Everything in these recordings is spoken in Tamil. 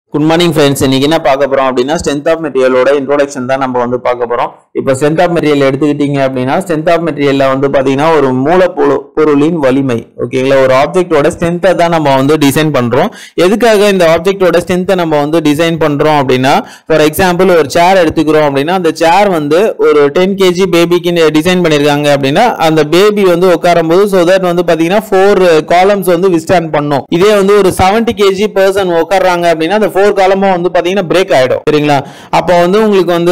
குட் மார்னிங் ஃப்ரெண்ட்ஸ் இன்னைக்கு என்ன பார்க்க போறோம் அப்படின்னா ஸ்ட்ரென்த் ஆஃப் மெட்டீரியலோட இன்ட்ரோடக்ஷன் தான் நம்ம வந்து பார்க்க போறோம் இப்போ ஸ்ட்ரென்த் ஆஃப் மெட்டீரியல் எடுத்துக்கிட்டீங்க அப்படின்னா ஸ்ட்ரென்த் ஆஃப் மெட்டீரியல்ல வந்து பாத்தீங்கன்னா ஒரு மூலப்பொரு பொருளின் வலிமை ஓகேங்களா ஒரு ஆப்ஜெக்டோட ஸ்ட்ரென்த்தை தான் நம்ம வந்து டிசைன் பண்றோம் எதுக்காக இந்த ஆப்ஜெக்டோட ஸ்ட்ரென்த்தை நம்ம வந்து டிசைன் பண்றோம் அப்படின்னா ஃபார் எக்ஸாம்பிள் ஒரு சேர் எடுத்துக்கிறோம் அப்படின்னா அந்த சேர் வந்து ஒரு டென் கேஜி பேபிக்கு டிசைன் பண்ணிருக்காங்க அப்படின்னா அந்த பேபி வந்து உட்காரும் போது ஸோ தட் வந்து பாத்தீங்கன்னா ஃபோர் காலம்ஸ் வந்து விஸ்டாண்ட் பண்ணும் இதே வந்து ஒரு செவன்டி கேஜி பர்சன் உட்கார்றாங்க அப்படின்னா அந்த ஃபோர் காலமும் வந்து பாத்தீங்கன்னா பிரேக் ஆயிடும் சரிங்களா அப்போ வந்து உங்களுக்கு வந்து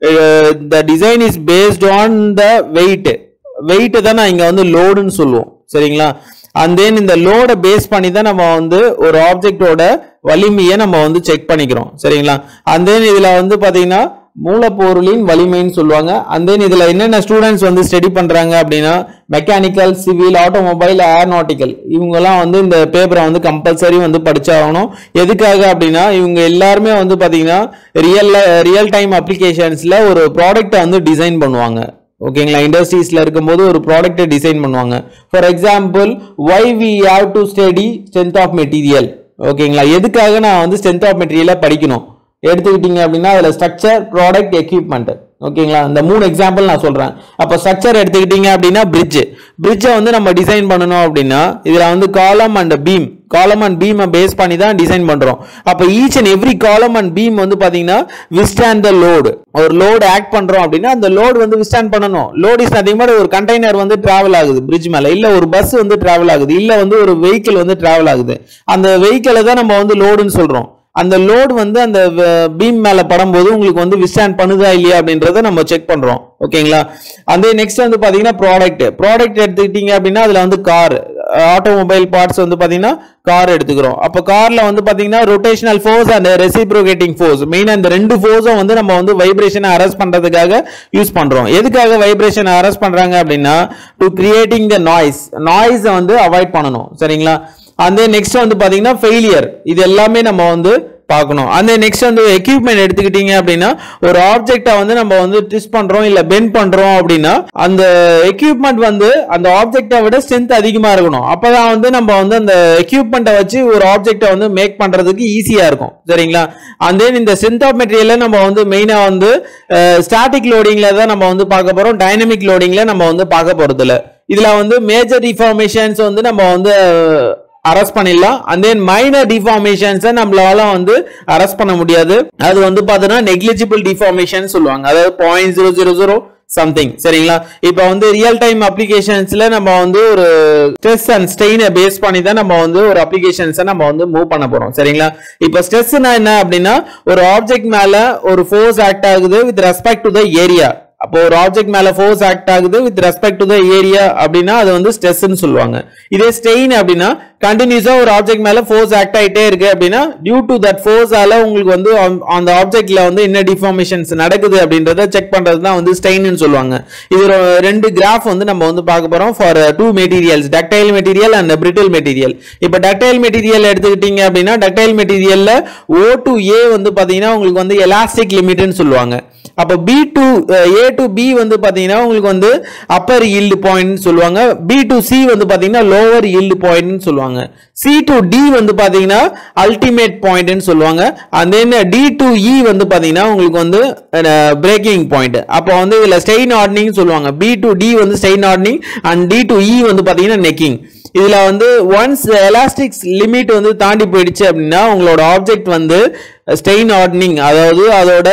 the design is based on the weight weight தான் நான் இங்க வந்து லோடுன்னு சொல்லுவோம் சரிங்களா அண்ட் தென் இந்த லோடை பேஸ் பண்ணி தான் நம்ம வந்து ஒரு ஆப்ஜெக்டோட வலிமையை நம்ம வந்து செக் பண்ணிக்கிறோம் சரிங்களா அண்ட் தென் இதுல வந்து பாத்தீங்கன்னா மூலப்பொருளின் வலிமைன்னு சொல்லுவாங்க அண்ட் தென் இதுல என்னென்ன ஸ்டூடெண்ட்ஸ் வந்து ஸ்டடி பண்றாங்க அப்படின்னா மெக்கானிக்கல் சிவில் ஆட்டோமொபைல் ஏர்நாட்டிக்கல் இவங்கெல்லாம் வந்து இந்த பேப்பரை வந்து கம்பல்சரி வந்து படிச்சாகணும் எதுக்காக அப்படின்னா இவங்க எல்லாருமே வந்து பாத்தீங்கன்னா ரியல் ரியல் டைம் அப்ளிகேஷன்ஸ்ல ஒரு ப்ராடக்ட்டை வந்து டிசைன் பண்ணுவாங்க ஓகேங்களா இண்டஸ்ட்ரீஸ்ல இருக்கும்போது ஒரு ப்ராடக்ட்டை டிசைன் பண்ணுவாங்க for example why we have to study strength of material ஓகேங்களா எதுக்காக நான் வந்து ஸ்ட்ரென்த் ஆஃப் மெட்டீரியலை படிக்கணும் எடுத்துக்கிட்டீங்க அப்படின்னா அதில் ஸ்ட்ரக்சர் ப்ராடக்ட் எக்யூப்மெண்ட் ஓகேங்களா இந்த மூணு எக்ஸாம்பிள் நான் சொல்றேன் அப்போ ஸ்ட்ரக்சர் எடுத்துக்கிட்டீங்க அப்படின்னா பிரிட்ஜ் பிரிட்ஜை வந்து நம்ம டிசைன் பண்ணணும் அப்படின்னா இதில் வந்து column and beam column and பீமை பேஸ் பண்ணி தான் டிசைன் பண்றோம் அப்போ each and every column and beam வந்து பாத்தீங்கன்னா விஸ்டாண்ட் த லோடு ஒரு லோடு ஆக்ட் பண்றோம் அப்படின்னா அந்த லோடு வந்து விஸ்டாண்ட் பண்ணணும் லோட் இஸ் அதிகமாக மாதிரி ஒரு கண்டெய்னர் வந்து டிராவல் ஆகுது பிரிட்ஜ் மேல இல்ல ஒரு பஸ் வந்து டிராவல் ஆகுது இல்ல வந்து ஒரு வெஹிக்கிள் வந்து டிராவல் ஆகுது அந்த வெஹிக்கிளை தான் நம்ம வந்து லோடுன்னு சொல்றோம் அந்த லோடு வந்து அந்த பீம் மேல படும்போது உங்களுக்கு வந்து விஸ்டாண்ட் பண்ணுதா இல்லையா அப்படின்றத நம்ம செக் பண்றோம் ஓகேங்களா அந்த நெக்ஸ்ட் வந்து பாத்தீங்கன்னா ப்ராடக்ட் ப்ராடக்ட் எடுத்துக்கிட்டீங்க அப்படின்னா அதுல வந்து கார் ஆட்டோமொபைல் பார்ட்ஸ் வந்து பாத்தீங்கன்னா கார் எடுத்துக்கிறோம் அப்போ கார்ல வந்து பாத்தீங்கன்னா rotational force and reciprocating force main அந்த ரெண்டு ஃபோர்ஸும் வந்து நம்ம வந்து வைப்ரேஷனை அரெஸ்ட் பண்றதுக்காக யூஸ் பண்றோம் எதுக்காக வைப்ரேஷனை அரெஸ்ட் பண்றாங்க அப்படின்னா டு கிரியேட்டிங் த நாய்ஸ் நாய்ஸை வந்து அவாய்ட் பண்ணணும் சரிங்களா அந்த நெக்ஸ்ட் வந்து பாத்தீங்கன்னா ஃபெயிலியர் இது எல்லாமே நம்ம வந்து பார்க்கணும் அந்த நெக்ஸ்ட் வந்து எக்யூப்மெண்ட் எடுத்துக்கிட்டீங்க அப்படின்னா ஒரு ஆப்ஜெக்டை வந்து நம்ம வந்து ட்விஸ்ட் பண்றோம் இல்ல பெண்ட் பண்றோம் அப்படின்னா அந்த எக்யூப்மெண்ட் வந்து அந்த ஆப்ஜெக்டை விட ஸ்ட்ரென்த் அதிகமா இருக்கணும் அப்பதான் வந்து நம்ம வந்து அந்த எக்யூப்மெண்ட்டை வச்சு ஒரு ஆப்ஜெக்டை வந்து மேக் பண்றதுக்கு ஈஸியா இருக்கும் சரிங்களா அண்ட் தென் இந்த ஸ்ட்ரென்த் ஆஃப் மெட்டீரியல்ல நம்ம வந்து மெயினா வந்து ஸ்டாட்டிக் லோடிங்ல தான் நம்ம வந்து பார்க்க போறோம் டைனமிக் லோடிங்ல நம்ம வந்து பார்க்க போறது இல்ல இதுல வந்து மேஜர் டிஃபார்மேஷன்ஸ் வந்து நம்ம வந்து அரெஸ்ட் பண்ணிடலாம் அண்ட் தென் மைனர் டிஃபார்மேஷன்ஸை நம்மளால வந்து அரெஸ்ட் பண்ண முடியாது அது வந்து பார்த்தோன்னா நெக்லிஜிபிள் டிஃபார்மேஷன் சொல்லுவாங்க அதாவது point zero zero zero something சரிங்களா இப்போ வந்து ரியல் டைம் அப்ளிகேஷன்ஸ்ல நம்ம வந்து ஒரு ஸ்ட்ரெஸ் அண்ட் ஸ்டெயினை பேஸ் பண்ணி தான் நம்ம வந்து ஒரு அப்ளிகேஷன்ஸை நம்ம வந்து மூவ் பண்ண போறோம் சரிங்களா இப்போ ஸ்ட்ரெஸ்னா என்ன அப்படின்னா ஒரு ஆப்ஜெக்ட் மேல ஒரு ஃபோர்ஸ் ஆக்ட் ஆகுது with respect to the area அப்போ ஒரு ஆப்ஜெக்ட் மேல ஃபோர்ஸ் ஆக்ட் ஆகுது with respect to the area அப்படின்னா அது வந்து ஸ்ட்ரெஸ்ன்னு சொல்லுவாங்க இதே ஸ்டெயின் அப்படின்னா கண்டினியூஸா ஒரு ஆப்ஜெக்ட் மேல ஃபோர்ஸ் ஆக்ட் ஆயிட்டே இருக்கு அப்படின்னா டியூ டு தட் ஃபோர்ஸால உங்களுக்கு வந்து அந்த ஆப்ஜெக்ட்ல வந்து என்ன டிஃபார்மேஷன்ஸ் நடக்குது அப்படின்றத செக் பண்றது தான் வந்து ஸ்டெயின்னு சொல்லுவாங்க இது ரெண்டு கிராஃப் வந்து நம்ம வந்து பார்க்க போறோம் for two materials ductile material and brittle material இப்போ டக்டைல் மெட்டீரியல் எடுத்துக்கிட்டீங்க அப்படின்னா டக்டைல் மெட்டீரியல்ல ஓ டு ஏ வந்து பாத்தீங்கன்னா உங்களுக்கு வந்து எலாஸ்டிக் லிமிட்னு சொல்லுவாங்க அப்போ B to A to B வந்து பார்த்தீங்கன்னா உங்களுக்கு வந்து அப்பர் ஈல்டு பாயிண்ட் சொல்லுவாங்க பி டு சி வந்து பார்த்தீங்கன்னா லோவர் ஈல்டு பாயிண்ட்னு சொல்லுவாங்க சி டு டி வந்து பார்த்தீங்கன்னா அல்டிமேட் பாயிண்ட்னு சொல்லுவாங்க and then D to E வந்து பார்த்தீங்கன்னா உங்களுக்கு வந்து பிரேக்கிங் பாயிண்ட் அப்போ வந்து இதில் ஸ்டெயின் ஆர்டனிங் சொல்லுவாங்க பி டு டி வந்து strain hardening and D to E வந்து பார்த்தீங்கன்னா நெக்கிங் இதுல வந்து ஒன்ஸ் எலாஸ்டிக்ஸ் லிமிட் வந்து தாண்டி போயிடுச்சு அப்படின்னா உங்களோட ஆப்ஜெக்ட் வந்து ஸ்டெயின் ஆர்டனிங் அதாவது அதோட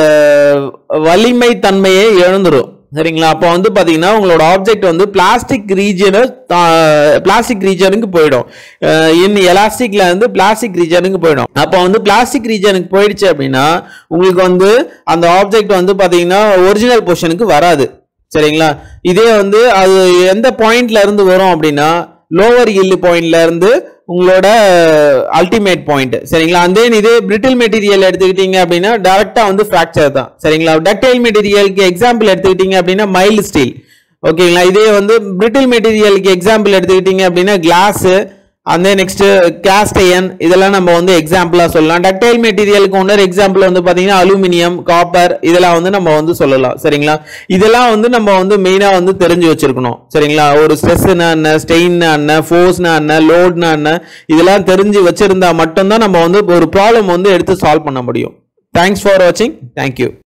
வலிமை தன்மையை இழந்துரும் சரிங்களா அப்போ வந்து பார்த்தீங்கன்னா உங்களோட ஆப்ஜெக்ட் வந்து பிளாஸ்டிக் ரீஜனை பிளாஸ்டிக் ரீஜனுக்கு போயிடும் இன் எலாஸ்டிக்ல இருந்து பிளாஸ்டிக் ரீஜனுக்கு போயிடும் அப்போ வந்து பிளாஸ்டிக் ரீஜனுக்கு போயிடுச்சு அப்படின்னா உங்களுக்கு வந்து அந்த ஆப்ஜெக்ட் வந்து பார்த்தீங்கன்னா ஒரிஜினல் பொசிஷனுக்கு வராது சரிங்களா இதே வந்து அது எந்த பாயிண்ட்ல இருந்து வரும் அப்படின்னா லோவர் இல்லு பாயிண்ட்ல இருந்து உங்களோட அல்டிமேட் பாயிண்ட் சரிங்களா அந்த இதே பிரிட்டில் மெட்டீரியல் எடுத்துக்கிட்டீங்க அப்படின்னா டேரக்டா வந்து ஃப்ராக்சர் தான் சரிங்களா டக்டைல் மெட்டீரியலுக்கு எக்ஸாம்பிள் எடுத்துக்கிட்டீங்க அப்படின்னா மைல்டு ஸ்டீல் ஓகேங்களா இதே வந்து பிரிட்டில் மெட்டீரியலுக்கு எக்ஸாம்பிள் எடுத்துக்கிட்டீங்க அப்படின்னா கிளாஸ் அந்த நெக்ஸ்ட் கேஸ்ட் அயன் இதெல்லாம் நம்ம வந்து எக்ஸாம்பிளா சொல்லலாம் டக்டைல் மெட்டீரியலுக்கு இன்னொரு எக்ஸாம்பிள் வந்து பாத்தீங்கன்னா அலுமினியம் காப்பர் இதெல்லாம் வந்து நம்ம வந்து சொல்லலாம் சரிங்களா இதெல்லாம் வந்து நம்ம வந்து மெயினா வந்து தெரிஞ்சு வச்சிருக்கணும் சரிங்களா ஒரு ஸ்ட்ரெஸ்னா என்ன ஸ்டெயின்னா என்ன ஃபோர்ஸ்னா என்ன லோட்னா என்ன இதெல்லாம் தெரிஞ்சு வச்சிருந்தா மட்டும்தான் நம்ம வந்து ஒரு ப்ராப்ளம் வந்து எடுத்து சால்வ் பண்ண முடியும் தேங்க்ஸ் ஃபார் வாட்சிங் தேங்க்யூ